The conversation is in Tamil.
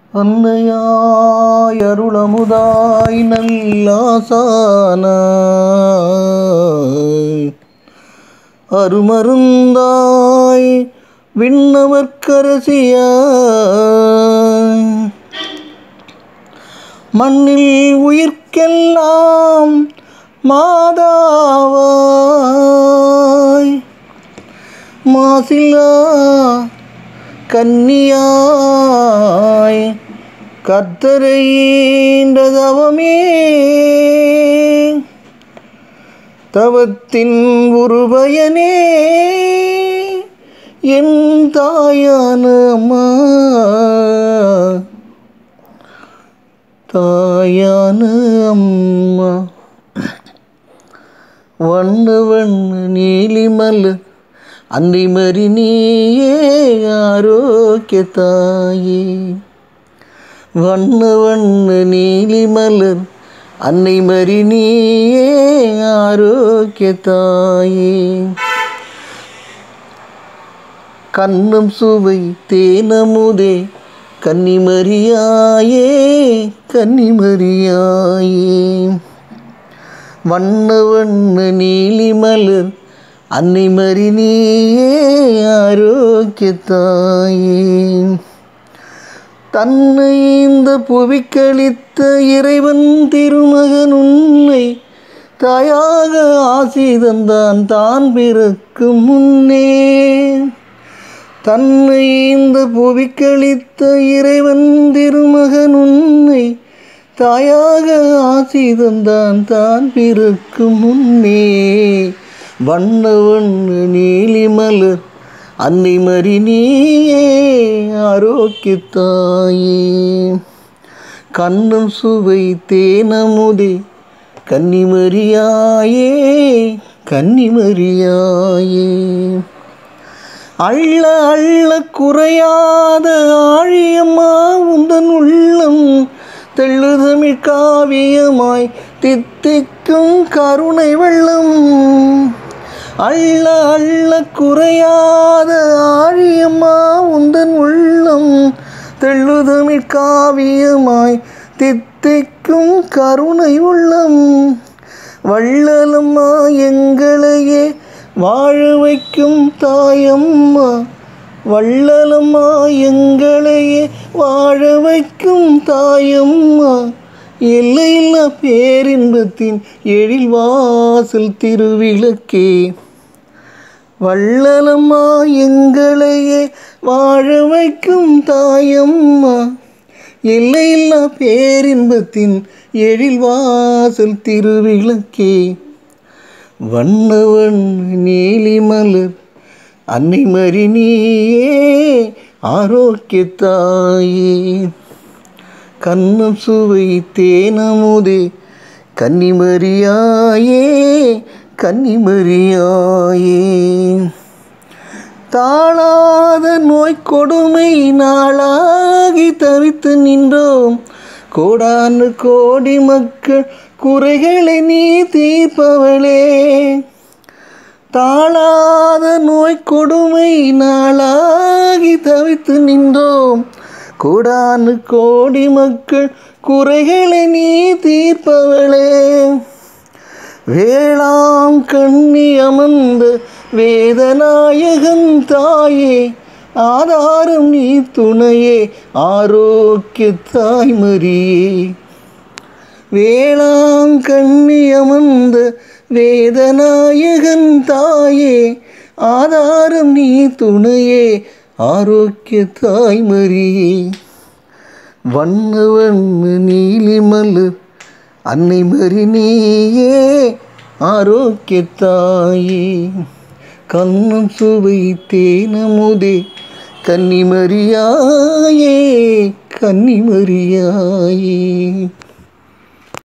அன்னையாய் அருளமுதாய் நல்லாசானாய் அருமருந்தாய் விண்ணவர்க்கரசியாய் மண்ணில் உயிர்க்கெல்லாம் மாதாவாய் மாசிலா கன்னியாய் கர்த்தரையீன்ற தவமே தவத்தின் உருபயனே என் தாயான அம்மா தாயான அம்மா வண்ண வண்ண நீலிமலர் அன்னை மறி நீயே ஆரோக்கிய தாயே வண்ண வண்ண நீலிமலர் அன்னை மறி நீயே ஆரோக்கிய தாயே கண்ணும் சுவை தேனமுதே கன்னிமரியாயே கன்னிமரியாயே வண்ண வண்ண நீலிமலர் அன்னை மறி நீயே ஆரோக்கிய தாயே தன்னை இந்த புவிக்களித்த இறைவன் திருமகன் உன்னை தாயாக ஆசி தந்தான் தான் பிறக்கும் முன்னே தன்னை இந்த புவிக்களித்த இறைவன் திருமகன் உன்னை தாயாக ஆசி தந்தான் தான் பிறக்கும் முன்னே வண்ண வண்ண நீலிமலர் அன்னை மறி நீயே ஆரோக்கிய தாயே கண்ணும் சுவை தேனமுதே கன்னிமரியாயே கன்னிமரியாயே அள்ள அள்ள குறையாத ஆழியம்மா உந்தன் உள்ளம் தெள்ளுதமிழ் காவியமாய் தித்திக்கும் கருணை வெள்ளம் அள்ள அள்ள குறையாத ஆழியம்மா உந்தன் உள்ளம் தெள்ளுதமிழ் காவியமாய் தித்திக்கும் கருணை உள்ளம் வள்ளலம்மா எங்களையே வாழ வைக்கும் தாயம்மா வள்ளலம்மா எங்களையே வாழ வைக்கும் தாயம்மா எல்லையில்லா பேரின்பத்தின் எழில் வாசல் திருவிளக்கே வள்ளலம்மா எங்களையே வாழ வைக்கும் தாயம்மா எல்லையில்லா பேரின்பத்தின் எழில் வாசல் திருவிளக்கே வண்ண வண்ண நீலிமலர் அன்னை மறி நீயே ஆரோக்கிய தாயே கண்ணம் சுவை தேனமுதே கன்னிமரியாயே கன்னிமரியாயே தாழாத நோய் கொடுமை நாளாகி தவித்து நின்றோம் கோடானு கோடி மக்கள் குறைகளை நீ தீர்ப்பவளே தாழாத நோய் கொடுமை நாளாகி தவித்து நின்றோம் கோடானு கோடி மக்கள் குறைகளை நீ தீர்ப்பவளே வேளாம் கண்ணி அமர்ந்த வேதநாயகன் தாயே ஆதாரம் நீ துணையே ஆரோக்கிய தாய்மரியே வேளாங்கண்ணி அமர்ந்த வேதநாயகன் தாயே ஆதாரம் நீ துணையே ஆரோக்கிய தாய்மரியே வண்ண வண்ண நீலிமலர் அன்னை மறி நீயே ஆரோக்கிய தாயே கண்ணம் சுவை தேனமுதே கன்னிமரியாயே கன்னிமரியாயே